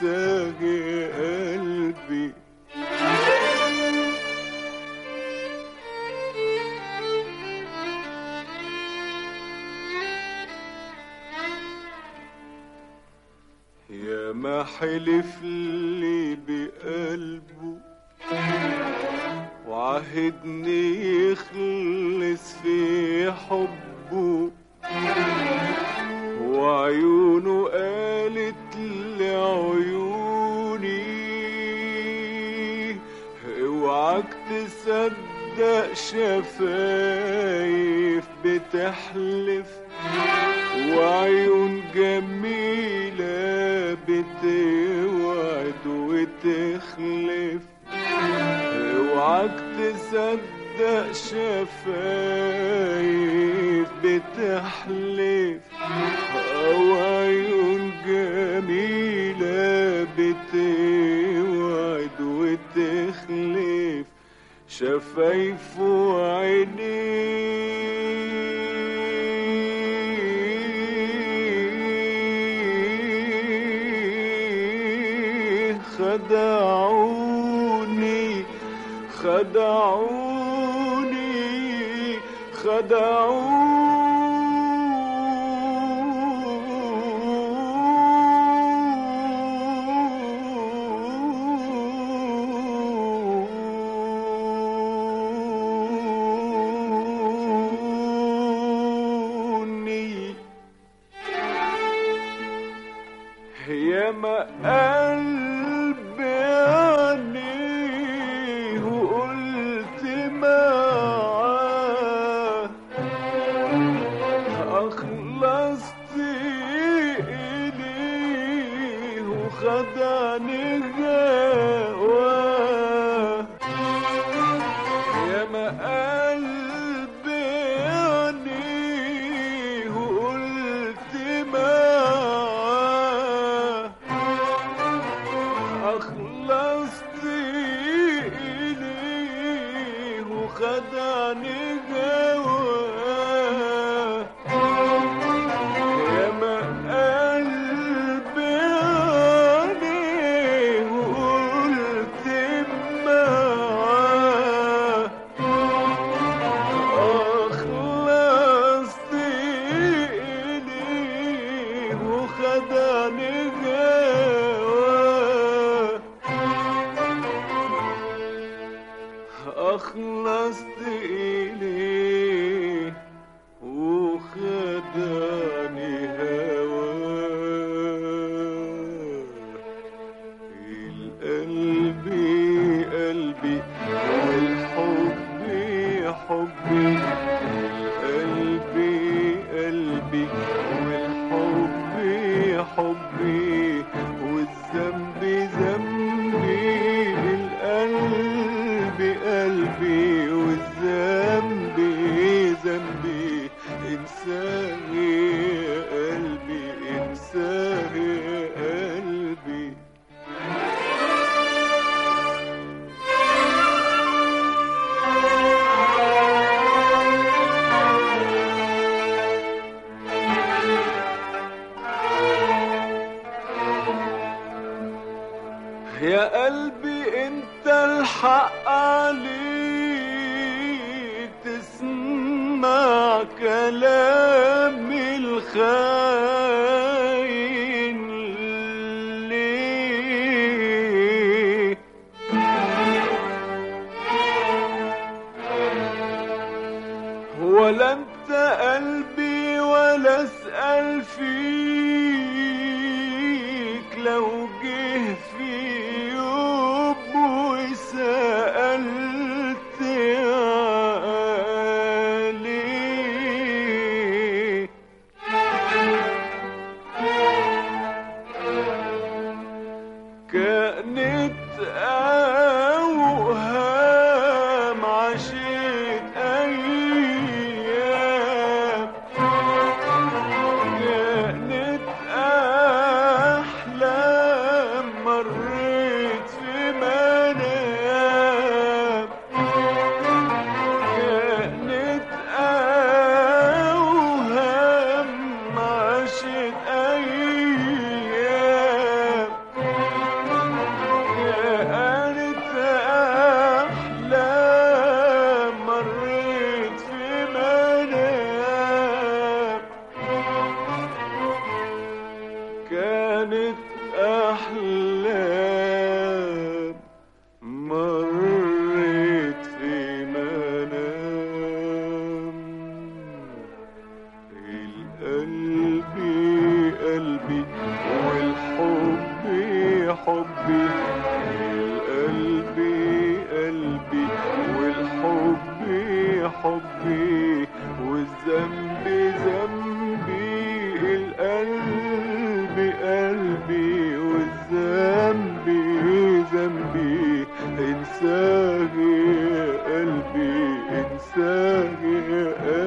انساه يا قلبي يا ما حلف لي بقلبه وعهدني يخلص في حبه وعيونه قالت لعيوني اوعك تصدق شفايف بتحلف وعيون جميلة بتوعد وتخلف اوعك تصدق شفايف بتحلف او عيون جميلة بتوعد وتخلف شفايف وعينيه خدعوني خدعوني خدعوني يا ما قلبي عني وقلت معاه أخلصت إليه وخدعني جواه يا ما قلبي عني وقلت معاه أخلصت إليه وخدعني جواه يا ما قلبي عليه وقلت معاه أخلصت إليه وخدعني جواه أخلصت إليه وخدعني هواه القلب قلبي والحب حبي القلب قلبي والحب حبي والذنب ذنبي القلب قلبي والذنب ذنبي انساه يا قلبي انساه يا قلبي يا قلبي انت الحق عليك تسمع كلام الخاين ليه ولا انت قلبي ولا اسأل فيك لو جه في يوم وسألت عليه كانت أوهام عشت أيام كانت أحلام مريت في منام كانت أوهام عشت أيام حبي القلب قلبي والحب حبي والذنب ذنبي القلب قلبي والذنب ذنبي انساه يا قلبي انساه يا